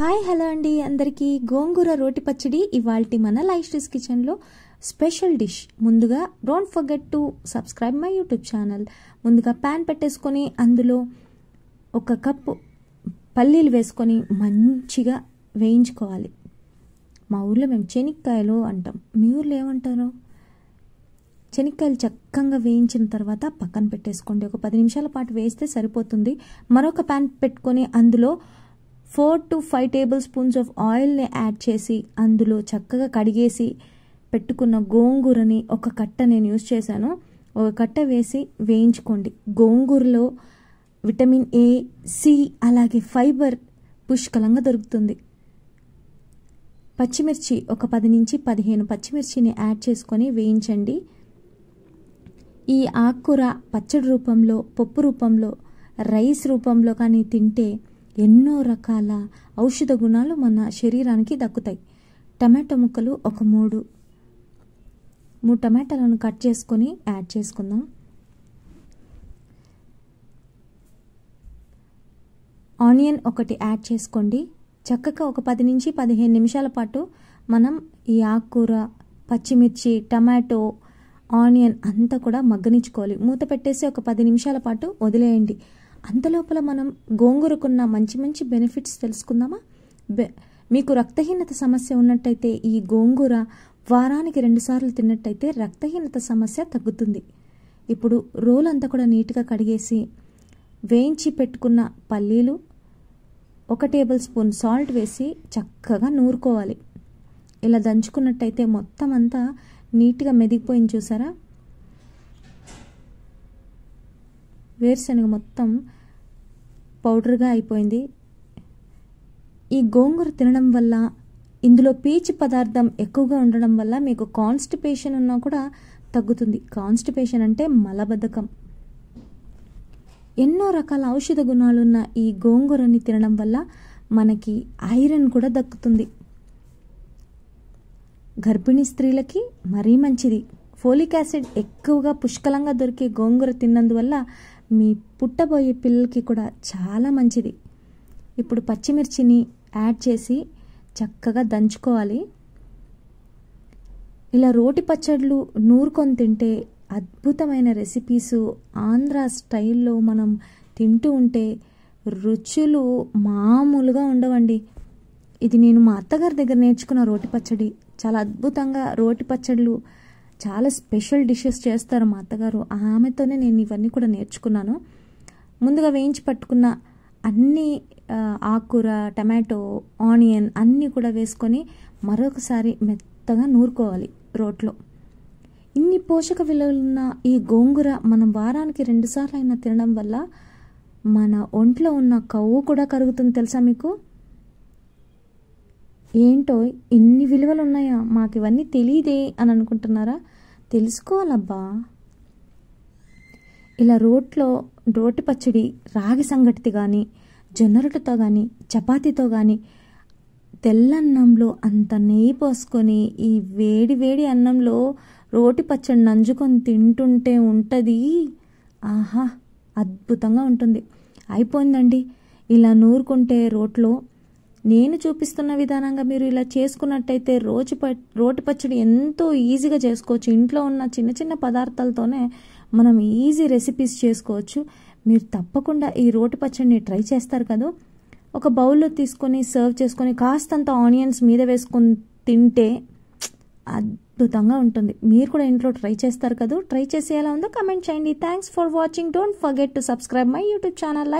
hi hello అండి అందరికీ గోంగూర రోటి పచ్చడి ఇవాల్టి మన లైఫ్ డిష్ కిచెన్లో స్పెషల్ డిష్ ముందుగా don't forget to subscribe my YouTube channel ముందుగా ప్యాన్ పెట్టేసుకొని అందులో ఒక కప్పు పల్లీలు వేసుకొని మంచిగా వేయించుకోవాలి మా ఊర్లో మేము చెనిక్కాయలు అంటాం మీ ఊర్లో ఏమంటారు శనక్కాయలు చక్కగా వేయించిన తర్వాత పక్కన పెట్టేసుకోండి ఒక పది నిమిషాల పాటు వేస్తే సరిపోతుంది మరొక ప్యాన్ పెట్టుకొని అందులో four to five table spoons of ఆయిల్ని యాడ్ చేసి అందులో చక్కగా కడిగేసి పెట్టుకున్న గోంగూరని ఒక కట్ట నేను యూజ్ చేశాను ఒక కట్ట వేసి వేయించుకోండి గోంగూరలో విటమిన్ ఏ సి అలాగే ఫైబర్ పుష్కలంగా దొరుకుతుంది పచ్చిమిర్చి ఒక పది నుంచి పదిహేను పచ్చిమిర్చిని యాడ్ చేసుకొని వేయించండి ఈ ఆకుకూర పచ్చడి రూపంలో పప్పు రూపంలో రైస్ రూపంలో కానీ తింటే ఎన్నో రకాల ఔషధ గుణాలు మన శరీరానికి దక్కుతాయి టమాటో ముక్కలు ఒక మూడు మూడు టమాటాలను కట్ చేసుకొని యాడ్ చేసుకుందాం ఆనియన్ ఒకటి యాడ్ చేసుకోండి చక్కగా ఒక పది నుంచి పదిహేను నిమిషాల పాటు మనం ఈ ఆకుకూర పచ్చిమిర్చి టమాటో ఆనియన్ అంతా కూడా మగ్గనిచ్చుకోవాలి మూత పెట్టేసి ఒక పది నిమిషాల పాటు వదిలేయండి అంతలోపల మనం గోంగూరకున్న మంచి మంచి బెనిఫిట్స్ తెలుసుకుందామా బె మీకు రక్తహీనత సమస్య ఉన్నట్టయితే ఈ గోంగూర వారానికి రెండుసార్లు తిన్నట్టయితే రక్తహీనత సమస్య తగ్గుతుంది ఇప్పుడు రోల్ అంతా కూడా నీట్గా కడిగేసి వేయించి పెట్టుకున్న పల్లీలు ఒక టేబుల్ స్పూన్ సాల్ట్ వేసి చక్కగా నూరుకోవాలి ఇలా దంచుకున్నట్టయితే మొత్తం అంతా నీట్గా మెదిగిపోయింది చూసారా వేరుశనగ మొత్తం పౌడర్గా అయిపోయింది ఈ గోంగూర తినడం వల్ల ఇందులో పీచు పదార్థం ఎక్కువగా ఉండడం వల్ల మీకు కాన్స్టిపేషన్ ఉన్నా కూడా తగ్గుతుంది కాన్స్టిపేషన్ అంటే మలబద్ధకం ఎన్నో రకాల ఔషధ గుణాలున్న ఈ గోంగూరని తినడం వల్ల మనకి ఐరన్ కూడా దక్కుతుంది గర్భిణీ స్త్రీలకి మరీ మంచిది ఫోలిక్ యాసిడ్ ఎక్కువగా పుష్కలంగా దొరికే గోంగూర తిన్నందువల్ల మీ పుట్టబోయే పిల్లలకి కూడా చాలా మంచిది ఇప్పుడు పచ్చిమిర్చిని యాడ్ చేసి చక్కగా దంచుకోవాలి ఇలా రోటి పచ్చళ్ళు నూరుకొని తింటే అద్భుతమైన రెసిపీసు ఆంధ్ర స్టైల్లో మనం తింటూ ఉంటే రుచులు మామూలుగా ఉండవండి ఇది నేను మా అత్తగారి దగ్గర నేర్చుకున్న రోటి పచ్చడి చాలా అద్భుతంగా రోటి పచ్చళ్ళు చాలా స్పెషల్ డిషెస్ చేస్తారు మా అత్తగారు ఆమెతోనే నేను ఇవన్నీ కూడా నేర్చుకున్నాను ముందుగా వేయించి పట్టుకున్న అన్ని ఆకుకూర టమాటో ఆనియన్ అన్నీ కూడా వేసుకొని మరొకసారి మెత్తగా నూరుకోవాలి రోట్లో ఇన్ని పోషక విలువలున్న ఈ గోంగూర మనం వారానికి రెండుసార్లు అయినా తినడం వల్ల మన ఒంట్లో ఉన్న కొవ్వు కూడా కరుగుతుంది తెలుసా మీకు ఏంటో ఇన్ని విలువలు ఉన్నాయా మాకు ఇవన్నీ తెలియదే అని అనుకుంటున్నారా తెలుసుకోవాలబ్బా ఇలా రోట్లో రోటి పచ్చడి రాగి సంగటితో కానీ జొన్న రొట్టెతో కానీ చపాతీతో కానీ తెల్లన్నంలో అంత నెయ్యి పోసుకొని ఈ వేడి వేడి అన్నంలో రోటి పచ్చడి నంజుకొని తింటుంటే ఉంటుంది ఆహా అద్భుతంగా ఉంటుంది అయిపోయిందండి ఇలా నూరుకుంటే రోట్లో నేను చూపిస్తున్న విధానంగా మీరు ఇలా చేసుకున్నట్టయితే రోజు ప రోటి పచ్చడి ఎంతో ఈజీగా చేసుకోవచ్చు ఇంట్లో ఉన్న చిన్న చిన్న పదార్థాలతోనే మనం ఈజీ రెసిపీస్ చేసుకోవచ్చు మీరు తప్పకుండా ఈ రోటి పచ్చడిని ట్రై చేస్తారు కదా ఒక బౌల్లో తీసుకొని సర్వ్ చేసుకొని కాస్తంత ఆనియన్స్ మీద వేసుకొని తింటే అద్భుతంగా ఉంటుంది మీరు కూడా ఇంట్లో ట్రై చేస్తారు కదా ట్రై చేసి ఎలా ఉందో కమెంట్ చేయండి thanks for watching don't forget to subscribe my YouTube channel